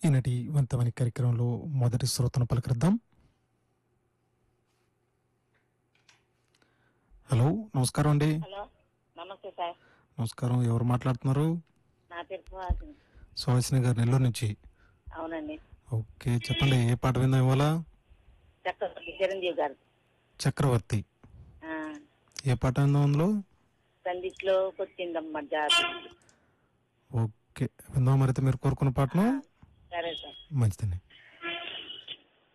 ఈనాటి వంతమని కార్యక్రమంలో మొదటి శ్రోతను పలకరిద్దాం హలో నమస్కారం అండి హలో నమస్తే సార్ నమస్కారం ఎవరు మాట్లాడుతున్నారు నా పేరు సుహాసిని సుహాసిని గారు నెల్లూరు నుంచి అవునండి ఓకే చెప్పండి ఏ పాట విందాం ఇవాళ చక్రవర్తి చిరంజీవి గారు చక్రవర్తి ఆ, ఏ పాట విందాం అందులో సందిట్లో వచ్చిందమ్మ జాతి ఓకే విందాం మరి అయితే మీరు కోరుకున్న పాటను సరే సార్ మంచిదండి